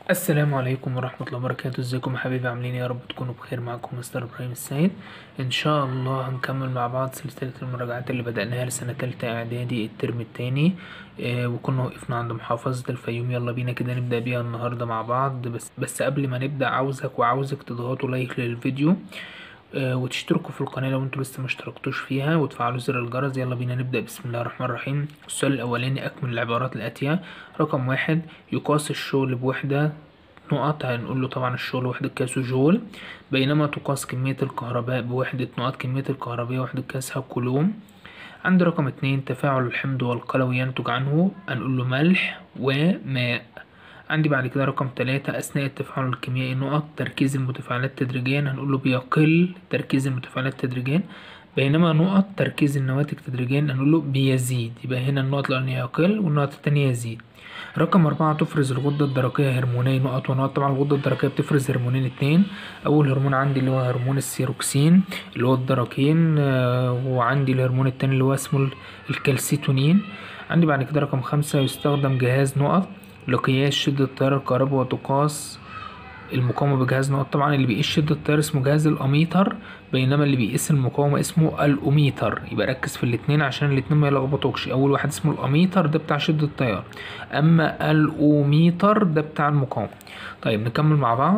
السلام عليكم ورحمة الله وبركاته ازيكم يا حبايبي عاملين ايه يا رب تكونوا بخير معكم مستر ابراهيم السيد ان شاء الله هنكمل مع بعض سلسلة المراجعات اللي بدأناها لسنة تالتة اعدادي الترم التاني آه وكنا وقفنا عند محافظة الفيوم يلا بينا كده نبدأ بيها النهاردة مع بعض بس بس قبل ما نبدأ عاوزك وعاوزك تضغطوا لايك للفيديو آه وتشتركوا في القناة لو انتوا لسه مشتركتوش فيها وتفعلوا زر الجرس يلا بينا نبدأ بسم الله الرحمن الرحيم السؤال الأولاني أكمل العبارات الآتية رقم واحد يقاس الشغل بوحدة نقط هنقول له طبعا الشغل وحدة قياسه جول بينما تقاس كمية الكهرباء بوحدة نقط كمية الكهربية وحدة قياسها كولوم عند رقم اتنين تفاعل الحمض والقلوي ينتج عنه هنقول له ملح وماء عندي بعد كده رقم تلاتة أثناء التفاعل الكيميائي نقط تركيز المتفاعلات تدريجيا هنقول له بيقل تركيز المتفاعلات تدريجيا بينما نقط تركيز النواتج تدريجيا هنقول له بيزيد يبقى هنا النقط الأولانية يقل والنقط التانية يزيد رقم أربعة تفرز الغدة الدرقية هرمونين نقط ونقط طبعا الغدة الدرقية بتفرز هرمونين اتنين أول هرمون عندي اللي هو هرمون السيروكسين اللي هو الدرقين آه وعندي الهرمون التاني اللي هو اسمه الكالسيتونين عندي بعد كده رقم خمسة يستخدم جهاز نقط لقياس شدة التيار الكهربي وتقاس المقاومة بجهاز نقط طبعا اللي بيقيس شدة التيار اسمه جهاز الأميتر بينما اللي بيقيس المقاومة اسمه الأوميتر يبقى ركز في الاتنين عشان الاتنين ما يلخبطوكش أول واحد اسمه الأميتر ده بتاع شدة التيار أما الأوميتر ده بتاع المقاومة طيب نكمل مع بعض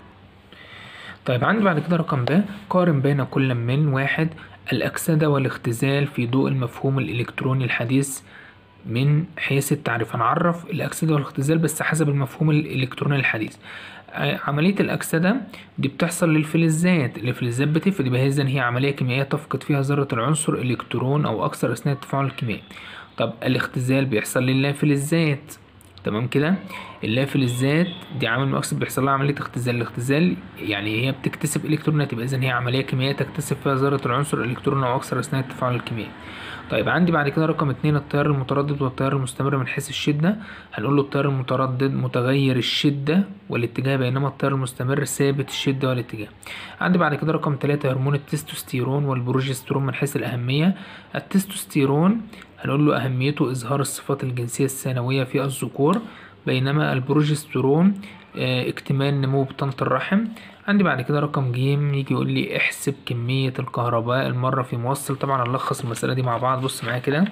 طيب عندي بعد كده رقم ب قارن بين كل من واحد الأكسدة والاختزال في ضوء المفهوم الإلكتروني الحديث من حيث التعريف هنعرف الأكسدة والاختزال بس حسب المفهوم الإلكتروني الحديث عملية الأكسدة دي بتحصل للفلزات الفلزات بتفقد يبقى إذا هي عملية كيميائية تفقد فيها ذرة العنصر إلكترون أو أكثر أثناء التفاعل الكيميائي طب الاختزال بيحصل للافلزات تمام كده اللافلزات دي عامل مؤكسد بيحصل لها عمليه اختزال الاختزال يعني هي بتكتسب الكترونات يبقى اذا هي عمليه كيميائيه تكتسب فيها ذره العنصر الكترون او اكثر اثناء التفاعل الكيميائي طيب عندي بعد كده رقم اتنين التيار المتردد والتيار المستمر من حيث الشدة هنقول له التيار المتردد متغير الشدة والاتجاه بينما التيار المستمر ثابت الشدة والاتجاه عندي بعد كده رقم تلاتة هرمون التستوستيرون والبروجسترون من حيث الأهمية التستوستيرون هنقول له أهميته إظهار الصفات الجنسية الثانوية في الذكور بينما البروجسترون اه اكتمال نمو بطانة الرحم عندي بعد كده رقم ج يجي يقول لي احسب كمية الكهرباء المرة في موصل طبعا هنلخص المسألة دي مع بعض بص معايا كده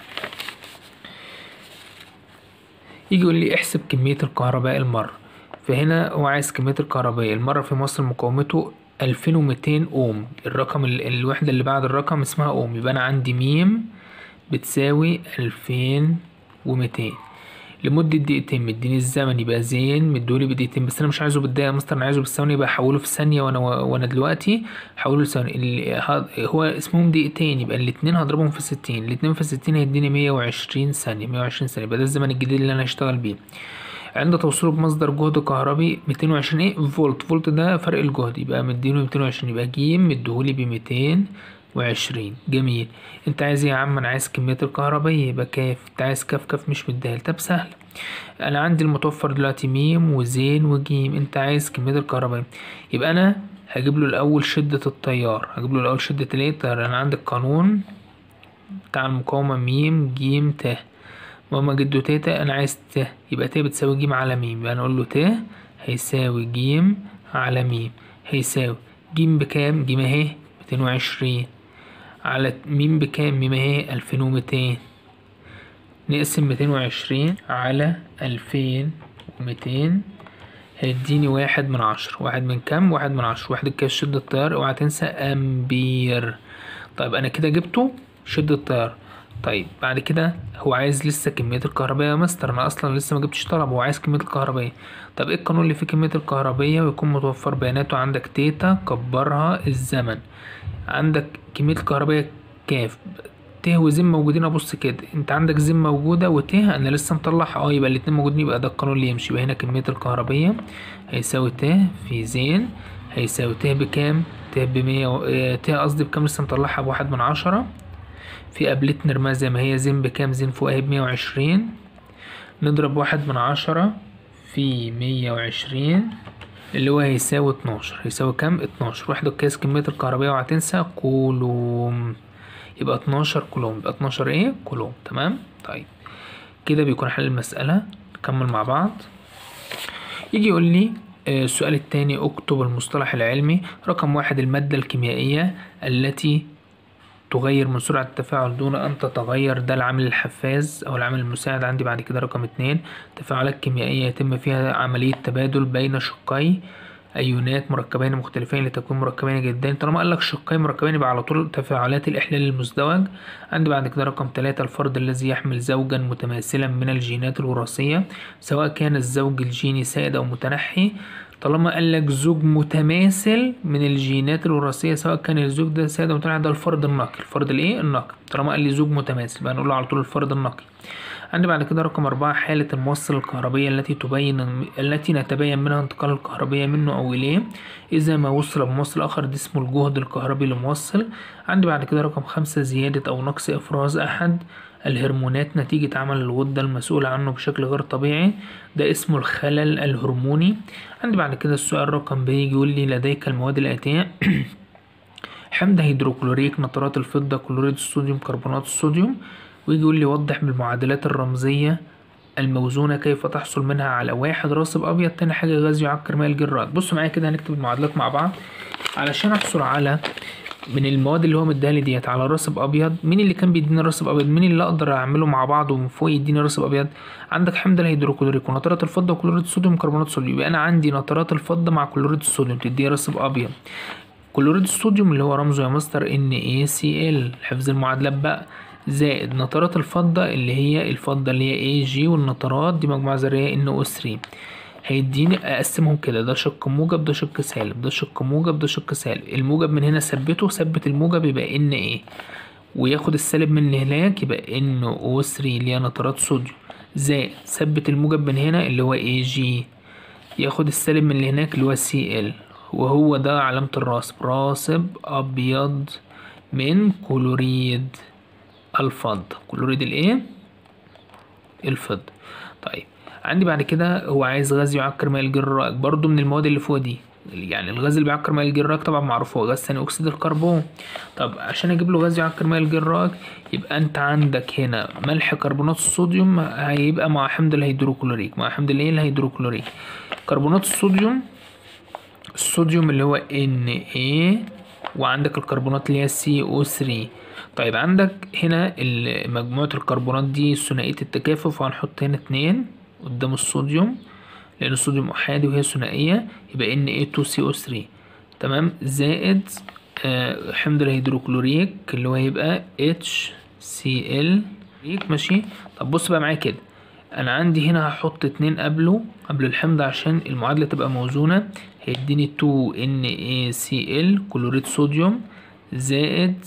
يجي يقول لي احسب كمية الكهرباء المرة فهنا هو عايز كمية الكهرباء المرة في موصل مقاومته ألفين وميتين أوم الرقم الوحدة اللي بعد الرقم اسمها أوم يبقى أنا عندي ميم بتساوي ألفين وميتين لمدة دقيقتين مديني الزمن يبقى زين مدولي بدقيقتين بس انا مش عايزه بالدقيقة يا مستر انا عايزه بالثواني يبقى احوله في ثانية وانا وانا دلوقتي احوله لثواني هو اسمهم دقيقتين يبقى الاتنين هضربهم في ستين الاتنين في ستين هيديني مية وعشرين ثانية مية وعشرين ثانية يبقى ده الزمن الجديد اللي انا هشتغل بيه عند توصيله بمصدر جهد كهربي ميتين وعشرين ايه فولت فولت ده فرق الجهد يبقى مديله ميتين وعشرين يبقى جيم مديهولي بميتين وعشرين جميل انت عايز ايه يا عم انا عايز كمية الكهربية يبقى كاف انت عايز كاف كاف مش مديها طب سهل انا عندي المتوفر دلوقتي ميم وزين وجيم انت عايز كمية الكهرباء يبقى انا هجيب له الاول شدة التيار هجيب له الاول شدة الايه التيار انا عندي القانون بتاع المقاومة ميم جيم ت ماما جدو تيتا انا عايز ت يبقى ت بتساوي جيم على ميم يبقى انا اقول له ت هيساوي جيم على ميم هيساوي جيم بكام جيم اهي ميتين وعشرين على ميم بكام ميم اهي ألفين وميتين نقسم ميتين وعشرين على ألفين وميتين هيديني واحد من عشرة واحد من كام واحد من عشرة واحد كاس شدة التيار اوعى تنسى أمبير طيب أنا كده جبته شدة التيار طيب بعد كده هو عايز لسه كمية الكهربية يا مستر أنا أصلا لسه ما جبتش طلب هو عايز كمية الكهربية طب ايه القانون اللي فيه كمية الكهربية ويكون متوفر بياناته عندك تيتا كبرها الزمن عندك كمية الكهربية كاف ت وزين موجودين ابص كده انت عندك زين موجودة وت انا لسه مطلعها اه يبقى الاتنين موجودين يبقى ده القانون اللي يمشي يبقى هنا كمية الكهربية هيساوي ت في زين هيساوي ت بكام ت بمية و... ت قصدي بكام لسه مطلعها بواحد من عشرة في قابلت نرماها زي ما هي زين بكام زين فوق اهي بمية وعشرين نضرب واحد من عشرة في مية وعشرين اللي هو هيساوي اتناشر هيساوي كام اتناشر وحدة قياس كمية الكهربية وهتنسى كولوم يبقى اتناشر كولوم يبقى اتناشر ايه كولوم تمام طيب كده بيكون حل المسألة نكمل مع بعض يجي يقول لي آه، السؤال التاني اكتب المصطلح العلمي رقم واحد المادة الكيميائية التي تغير من سرعة التفاعل دون أن تتغير ده العامل الحفاز أو العامل المساعد عندي بعد كده رقم اتنين تفاعلات كيميائية يتم فيها عملية تبادل بين شقي أيونات مركبين مختلفين لتكوين مركبين جدين طالما قالك شقين مركبين يبقى على طول تفاعلات الإحلال المزدوج عندي بعد كده رقم تلاتة الفرد الذي يحمل زوجا متماثلا من الجينات الوراثية سواء كان الزوج الجيني سائد أو متنحي طالما قالك زوج متماثل من الجينات الوراثية سواء كان الزوج ده سائد أو متنحي ده الفرد النقي الفرد الإيه النقي طالما قال لي زوج متماثل يبقى نقول له على طول الفرد النقي عندي بعد كده رقم أربعة حالة الموصل الكهربية التي تبين التي نتبين منها انتقال الكهربية منه أو إليه إذا ما وصل بموصل آخر ده اسمه الجهد الكهربي للموصل عندي بعد كده رقم خمسة زيادة أو نقص إفراز أحد الهرمونات نتيجة عمل الغدة المسؤولة عنه بشكل غير طبيعي ده اسمه الخلل الهرموني عندي بعد كده السؤال رقم ب يجي يقول لي لديك المواد الآتية حمض هيدروكلوريك نترات الفضة كلوريد الصوديوم كربونات الصوديوم ويجي يقول لي وضح بالمعادلات الرمزية الموزونة كيف تحصل منها على واحد راسب أبيض تاني حاجة غاز يعكر ماء الجراد بصوا معايا كده هنكتب المعادلات مع بعض علشان أحصل على من المواد اللي هو مديها لي ديت على راسب ابيض مين اللي كان بيديني راسب ابيض مين اللي اقدر اعمله مع بعض ومن فوق يديني راسب ابيض عندك حمض الهيدروكلوريك ونترات الفضه وكلوريد الصوديوم وكربونات الصوديوم يبقى انا عندي نترات الفضه مع كلوريد الصوديوم تديني راسب ابيض كلوريد الصوديوم اللي هو رمزه يا مستر ان اي سي ال حفظ المعادلات بقى زائد نترات الفضة اللي هي الفضة اللي هي اي جي والنترات دي مجموعة ذرية ان او 3 هيديني اقسمهم كده ده شق موجب ده شق سالب ده شق موجب ده شق سالب الموجب من هنا ثبته ثبت الموجب يبقى ان ايه وياخد السالب من هناك يبقى ان او 3 اللي هي نترات صوديوم زائد ثبت الموجب من هنا اللي هو اي جي ياخد السالب من اللي هناك اللي هو سي ال وهو ده علامة الراسب راسب أبيض من كلوريد الفضة كلوريد الايه الفضة طيب عندي بعد كده هو عايز غاز يعكر ماء الجراج برضو من المواد اللي فوق دي يعني الغاز اللي بيعكر ماء الجراج طبعا معروف هو غاز ثاني اكسيد الكربون طب عشان اجيب له غاز يعكر ماء الجراج يبقى انت عندك هنا ملح كربونات الصوديوم هيبقى مع حمض الهيدروكلوريك مع حمض الايه الهيدروكلوريك كربونات الصوديوم الصوديوم اللي هو Na وعندك الكربونات اللي هي CO3 طيب عندك هنا مجموعة الكربونات دي ثنائية التكافؤ فهنحط هنا اتنين قدام الصوديوم لأن الصوديوم أحادي وهي ثنائية يبقى Na2CO3 تمام زائد آه حمض الهيدروكلوريك اللي هو هيبقى HCl ماشي طب بص بقى معايا كده انا عندي هنا هحط اتنين قبله قبل الحمض عشان المعادلة تبقى موزونة هيديني 2NaCl كلوريد صوديوم زائد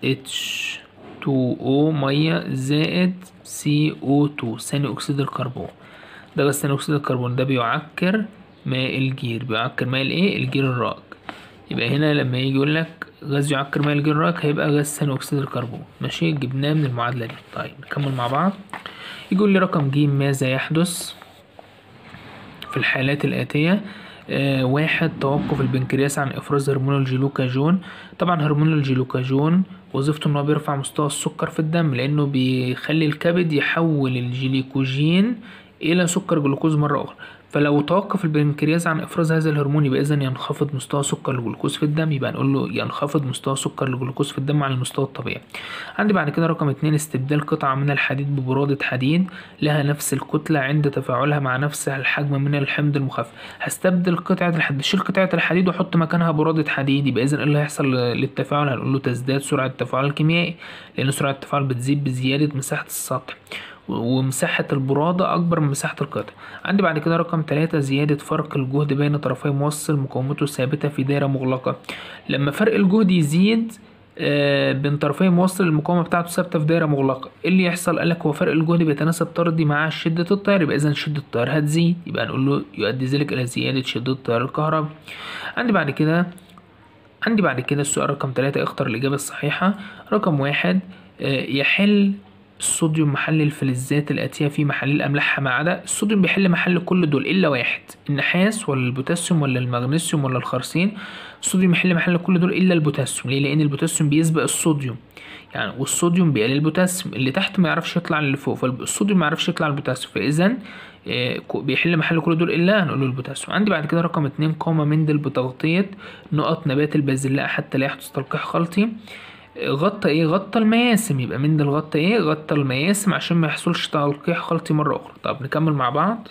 H2O مية زائد CO2 ثاني أكسيد الكربون ده بس ثاني أكسيد الكربون ده بيعكر ماء الجير بيعكر ماء الايه الجير الراك يبقى هنا لما يجي يقول لك غاز يعكر ماء الجير الراك هيبقى غاز ثاني أكسيد الكربون ماشي جبناه من المعادلة دي طيب نكمل مع بعض يقول لي رقم ج ماذا يحدث في الحالات الآتية آه واحد توقف البنكرياس عن إفراز هرمون الجلوكاجون طبعا هرمون الجلوكاجون وظيفته إن هو بيرفع مستوى السكر في الدم لأنه بيخلي الكبد يحول الجليكوجين إلى سكر جلوكوز مرة أخرى فلو توقف البنكرياس عن افراز هذا الهرمون يبقى اذا ينخفض مستوى سكر الجلوكوز في الدم يبقى نقول له ينخفض مستوى سكر الجلوكوز في الدم عن المستوى الطبيعي عندي بعد كده رقم اتنين استبدال قطعة من الحديد ببرادة حديد لها نفس الكتلة عند تفاعلها مع نفس الحجم من الحمض المخفف هستبدل قطعة الحديد شيل قطعة الحديد واحط مكانها برادة حديد يبقى اذا ايه اللي هيحصل للتفاعل هنقول له تزداد سرعة التفاعل الكيميائي لان سرعة التفاعل بتزيد بزيادة مساحة السطح ومساحة البرادة أكبر من مساحة القطع عندي بعد كده رقم تلاتة زيادة فرق الجهد بين طرفي موصل مقاومته ثابتة في دايرة مغلقة لما فرق الجهد يزيد آه بين طرفي موصل المقاومة بتاعته ثابتة في دايرة مغلقة ايه اللي يحصل قالك هو فرق الجهد بيتناسب طردي مع شدة التيار يبقى إذا شدة التيار هتزيد يبقى نقول له يؤدي ذلك إلى زيادة شدة التيار الكهربي عندي بعد كده عندي بعد كده السؤال رقم تلاتة اختر الإجابة الصحيحة رقم واحد آه يحل الصوديوم محل الفلزات الآتية في محلول أملاحها ما عدا الصوديوم بيحل محل كل دول إلا واحد النحاس ولا البوتاسيوم ولا المغنيسيوم ولا الخرسين الصوديوم يحل محل كل دول إلا البوتاسيوم ليه؟ لأن البوتاسيوم بيسبق الصوديوم يعني والصوديوم بيقلل البوتاسيوم اللي تحت ما يعرفش يطلع اللي فوق فالصوديوم ما يعرفش يطلع البوتاسيوم فإذا آه، بيحل محل كل دول إلا هنقول له البوتاسيوم عندي بعد كده رقم اتنين قام مندل بتغطية نقط نبات البازلاء حتى لا يحدث تلقيح خلطي غطى ايه غطى المياسم يبقى مندل غطى ايه غطى المياسم عشان ما يحصلش تلقيح خلطي مرة أخرى طب نكمل مع بعض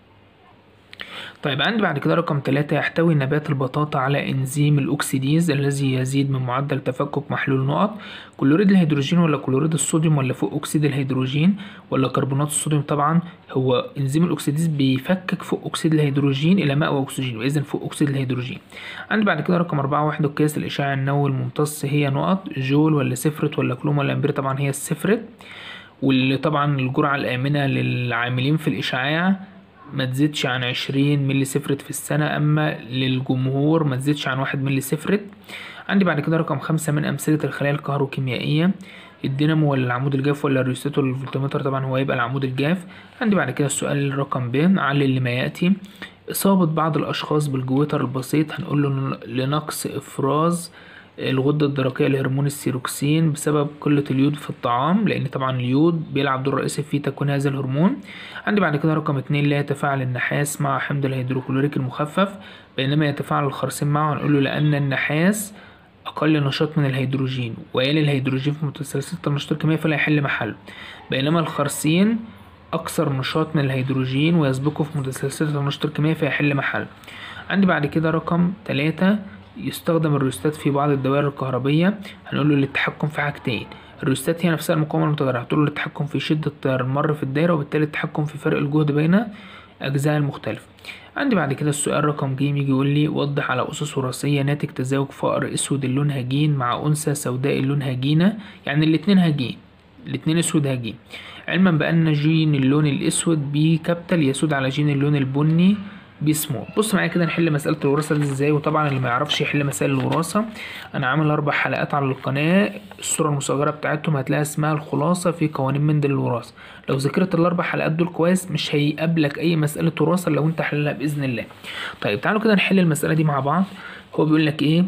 طيب عندي بعد كده رقم تلاتة يحتوي نبات البطاطا على إنزيم الأكسيديز الذي يزيد من معدل تفكك محلول نقط كلوريد الهيدروجين ولا كلوريد الصوديوم ولا فوق أكسيد الهيدروجين ولا كربونات الصوديوم طبعا هو إنزيم الأكسيديز بيفكك فوق أكسيد الهيدروجين إلى ماء وأكسجين وإذا فوق أكسيد الهيدروجين عندي بعد كده رقم أربعة وحدة قياس الإشعاع النووي الممتص هي نقط جول ولا سفرت ولا كلوم ولا أمبير طبعا هي السفرت واللي طبعا الجرعة الآمنة للعاملين في الإشعاع ما تزيدش عن عشرين ملي سفرت في السنة أما للجمهور ما تزيدش عن واحد ملي سفرت عندي بعد كده رقم خمسة من أمثلة الخلايا الكهروكيميائية الدينامو ولا العمود الجاف ولا الريستو ولا الفولتمتر طبعا هو يبقى العمود الجاف عندي بعد كده السؤال رقم ب علل لما يأتي إصابة بعض الأشخاص بالجويتر البسيط هنقول له لنقص إفراز الغدة الدرقية لهرمون السيروكسين بسبب قلة اليود في الطعام لأن طبعا اليود بيلعب دور رئيسي في تكوين هذا الهرمون عندي بعد كده رقم اتنين لا يتفاعل النحاس مع حمض الهيدروكلوريك المخفف بينما يتفاعل الخرسين معه هنقول له لأن النحاس أقل نشاط من الهيدروجين ويلي الهيدروجين في متسلسلة النشاط الكيميائي فلا يحل محله بينما الخرسين أكثر نشاط من الهيدروجين ويسبقه في متسلسلة النشاط الكيميائي فيحل محله عندي بعد كده رقم تلاتة يستخدم الريوستات في بعض الدوائر الكهربية هنقول له للتحكم في حاجتين الريوستات هي نفسها المقاومة المتغيرة هتقول له للتحكم في شدة التيار المر في الدايرة وبالتالي التحكم في فرق الجهد بين أجزاء المختلفة عندي بعد كده السؤال رقم ج يجي يقول لي وضح على أسس وراثية ناتج تزاوج فأر أسود اللون هجين مع أنثى سوداء اللون هجينة يعني الاتنين هجين الاتنين أسود هجين علما بأن جين اللون الأسود بي كابيتال يسود على جين اللون البني بسمول بص معايا كده نحل مسألة الوراثة دي ازاي وطبعا اللي ما يعرفش يحل مسائل الوراثة انا عامل اربع حلقات على القناة الصورة المصغرة بتاعتهم هتلاقيها اسمها الخلاصة في قوانين مندل الوراثة لو ذاكرت الاربع حلقات دول كويس مش هيقابلك اي مسألة وراثة لو انت حللها بإذن الله طيب تعالوا كده نحل المسألة دي مع بعض هو بيقول لك ايه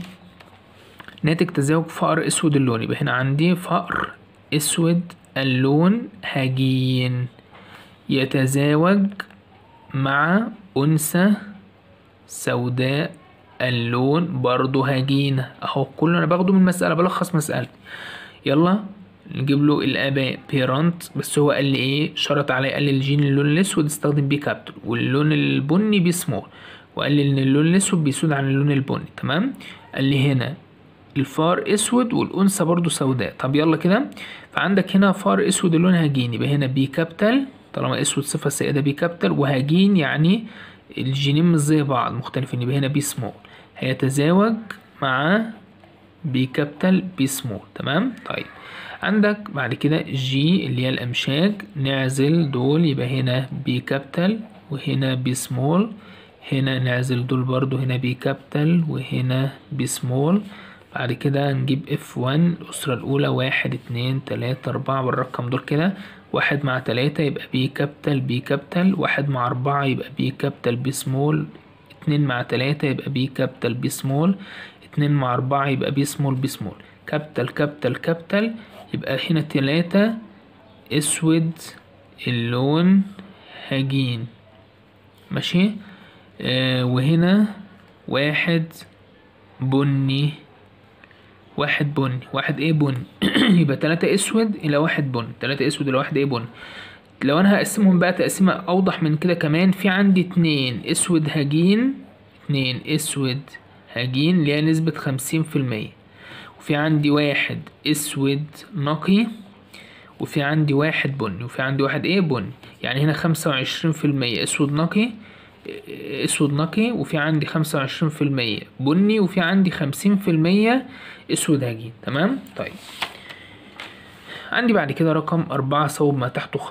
ناتج تزاوج فأر اسود اللون يبقى هنا عندي فأر اسود اللون هجين يتزاوج مع أنثى سوداء اللون برضو هجينة اهو كله انا باخده من مسألة بلخص مسألتي يلا نجيب له الاباء بيرانت بس هو قال لي ايه شرط عليه قال لي الجين اللون الاسود استخدم بيه كابتل واللون البني بيه سمول وقال لي ان اللون الاسود بيسود عن اللون البني تمام قال لي هنا الفار اسود والانثى برضو سوداء طب يلا كده فعندك هنا فار اسود اللون هجين يبقى هنا بي كابيتال طالما اسود صفة سائدة بي كابيتال وهجين يعني الجينين مش زي بعض مختلفين يبقى هنا بي سمول هيتزاوج مع بي كابيتال بي سمول تمام طيب عندك بعد كده جي اللي هي الامشاج نعزل دول يبقى هنا بي كابيتال وهنا بي سمول هنا نعزل دول برضو هنا بي كابيتال وهنا بي سمول بعد كده نجيب اف 1 الأسرة الأولى واحد اتنين تلاتة أربعة بالرقم دول كده واحد مع تلاتة يبقى بي كابيتال بي كابيتال واحد مع أربعة يبقى بي كابيتال بي سمول اتنين مع تلاتة يبقى بي كابيتال بي سمول اتنين مع أربعة يبقى بي سمول بي سمول كابيتال كابيتال كابيتال يبقى هنا تلاتة اسود اللون هجين ماشي آه وهنا واحد بني واحد بني واحد ايه بني يبقى تلاتة اسود الى واحد بني تلاتة اسود الى واحد ايه بني لو انا هقسمهم بقى تقسيمة اوضح من كده كمان في عندي اتنين اسود هجين اتنين اسود هجين اللي هي نسبة خمسين في المية وفي عندي واحد اسود نقي وفي عندي واحد بني وفي عندي واحد ايه بني يعني هنا خمسة وعشرين في المية اسود نقي اسود نقي وفي عندي خمسة وعشرين في المية بني وفي عندي خمسين في المية اسود هجين تمام طيب عندي بعد كده رقم أربعة صوب ما تحته خط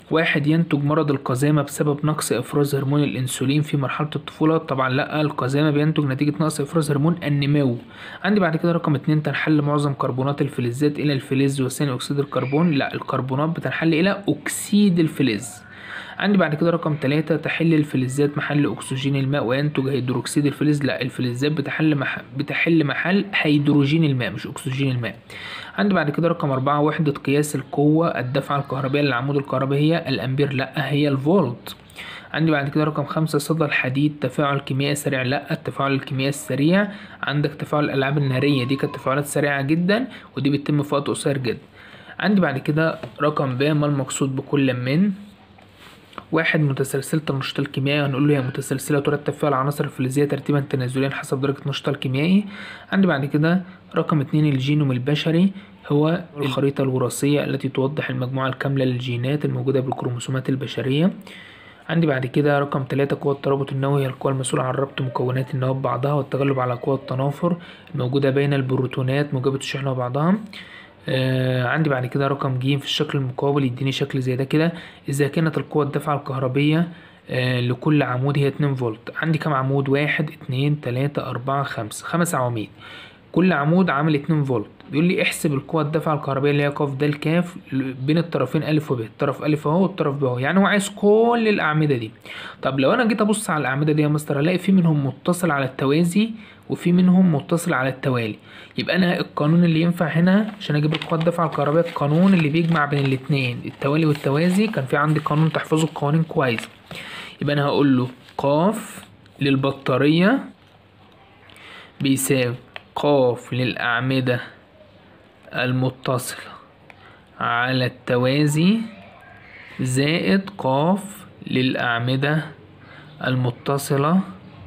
واحد ينتج مرض القزامة بسبب نقص إفراز هرمون الأنسولين في مرحلة الطفولة طبعا لأ القزامة بينتج نتيجة نقص إفراز هرمون النمو عندي بعد كده رقم اتنين تنحل معظم كربونات الفلزات إلى الفلز وثاني أكسيد الكربون لأ الكربونات بتنحل إلى أكسيد الفلز عندي بعد كده رقم تلاتة تحل الفلزات محل أكسجين الماء وينتج هيدروكسيد الفلز لا الفلزات بتحل مح... بتحل محل هيدروجين الماء مش أكسجين الماء عندي بعد كده رقم أربعة وحدة قياس القوة الدفعة الكهربائية للعمود الكهربائي هي الأمبير لا هي الفولت عندي بعد كده رقم خمسة صدى الحديد تفاعل كيميائي سريع لا التفاعل الكيميائي السريع عندك تفاعل الألعاب النارية دي كانت تفاعلات سريعة جدا ودي بتتم في وقت قصير جدا عندي بعد كده رقم ب ما المقصود بكل من واحد متسلسلة النشاط الكيميائي هنقول له هي متسلسلة ترتب فيها العناصر الفلزية ترتيبا تنازليا حسب درجة نشاطها الكيميائي عندي بعد كده رقم اتنين الجينوم البشري هو الخريطة الوراثية التي توضح المجموعة الكاملة للجينات الموجودة بالكروموسومات البشرية عندي بعد كده رقم تلاتة قوة الترابط النووي هي القوة المسؤولة عن ربط مكونات النواة ببعضها والتغلب على قوى التنافر الموجودة بين البروتونات موجبة الشحنة وبعضها آه عندي بعد كده رقم ج في الشكل المقابل يديني شكل زي ده كده إذا كانت القوة الدفعة الكهربية آه لكل عمود هي اتنين فولت عندي كام عمود واحد اتنين تلاتة أربعة خمسة خمس عواميد كل عمود عامل اتنين فولت بيقول لي احسب القوة الدفعة الكهربائية اللي هي ق د ك بين الطرفين أ وب الطرف أ أهو والطرف ب أهو يعني هو عايز كل الأعمدة دي طب لو أنا جيت أبص على الأعمدة دي يا مستر هلاقي في منهم متصل على التوازي وفي منهم متصل على التوالي يبقى أنا القانون اللي ينفع هنا عشان أجيب القوة الدفعة الكهربائية القانون اللي بيجمع بين الاتنين التوالي والتوازي كان في عندي قانون تحفظه القوانين كويس يبقى أنا هقول له ق للبطارية بيساوي ق للأعمدة المتصلة على التوازي زائد ق للأعمدة المتصلة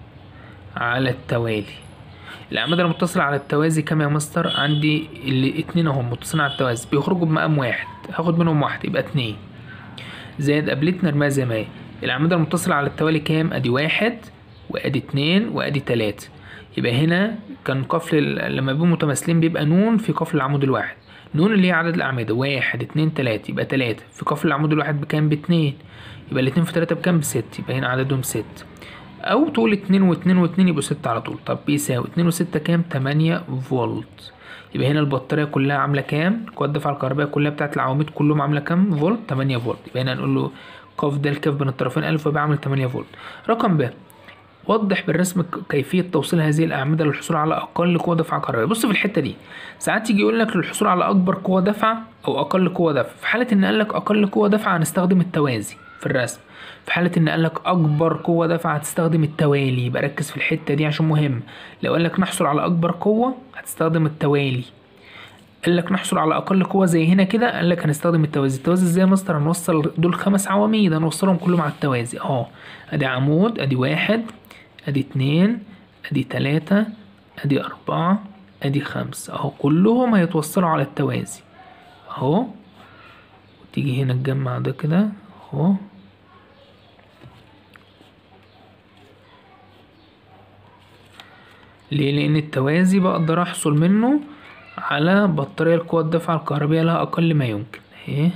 على التوالي الأعمدة المتصلة على التوازي كام يا مستر عندي الاتنين اهم متصلين على التوازي بيخرجوا بمقام واحد هاخد منهم واحد يبقى اتنين زائد قابلتنا نرميها زي ما هي الأعمدة المتصلة على التوالي كام ادي واحد وادي اتنين وادي تلاتة يبقى هنا كان قفل لما بيبقوا متماثلين بيبقى نون في قفل العمود الواحد نون اللي هي عدد الأعمدة واحد اتنين تلاتة يبقى تلاتة في قفل العمود الواحد بكام باتنين يبقى الاتنين في تلاتة بكام بست يبقى هنا عددهم ست أو تقول اتنين واتنين واتنين يبقوا ستة على طول طب بيساوي اتنين وستة كام تمانية فولت يبقى هنا البطارية كلها عاملة كام القوة الدفعة الكهربائية كلها بتاعت العواميد كلهم عاملة كام فولت تمانية فولت يبقى هنا هنقول له ق د الكاف بين الطرفين ألف وب عامل تمانية فولت رقم ب وضح بالرسم كيفية توصيل هذه الأعمدة للحصول على أقل قوة دفعة كهربائية بص في الحتة دي ساعات يجي يقول لك للحصول على أكبر قوة دفعة أو أقل قوة دفع في حالة إن قال لك أقل قوة دفعة هنستخدم التوازي في الرسم في حالة إن قال لك أكبر قوة دفع هتستخدم التوالي يبقى ركز في الحتة دي عشان مهم لو قال لك نحصل على أكبر قوة هتستخدم التوالي قال لك نحصل على أقل قوة زي هنا كده قال لك هنستخدم التوازي التوازي ازاي يا مستر هنوصل دول خمس عواميد هنوصلهم كلهم على التوازي اهو ادي عمود ادي واحد ادي اتنين ادي تلاتة ادي اربعة ادي خمسة اهو كلهم هيتوصلوا على التوازي اهو وتيجي هنا تجمع ده كده اهو ليه لان التوازي بقدر احصل منه على بطارية القوة الدفعة الكهربية لها اقل ما يمكن اهي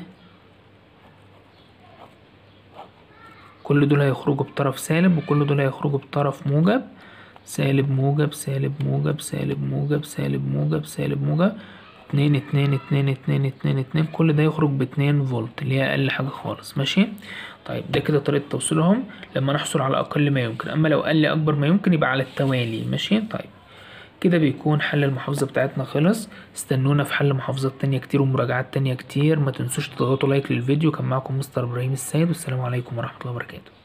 كل دول هيخرجوا بطرف سالب وكل دول هيخرجوا بطرف موجب سالب موجب سالب موجب سالب موجب سالب موجب سالب موجب اتنين اتنين اتنين اتنين اتنين اتنين كل ده يخرج باتنين فولت اللي هي اقل حاجة خالص ماشي طيب ده كده طريقة توصيلهم لما نحصل على اقل ما يمكن اما لو قال لي اكبر ما يمكن يبقى على التوالي ماشي طيب كده بيكون حل المحافظة بتاعتنا خلص استنونا في حل محافظات تانية كتير ومراجعات تانية كتير ما تنسوش تضغطوا لايك للفيديو كان معكم مستر ابراهيم السيد والسلام عليكم ورحمة الله وبركاته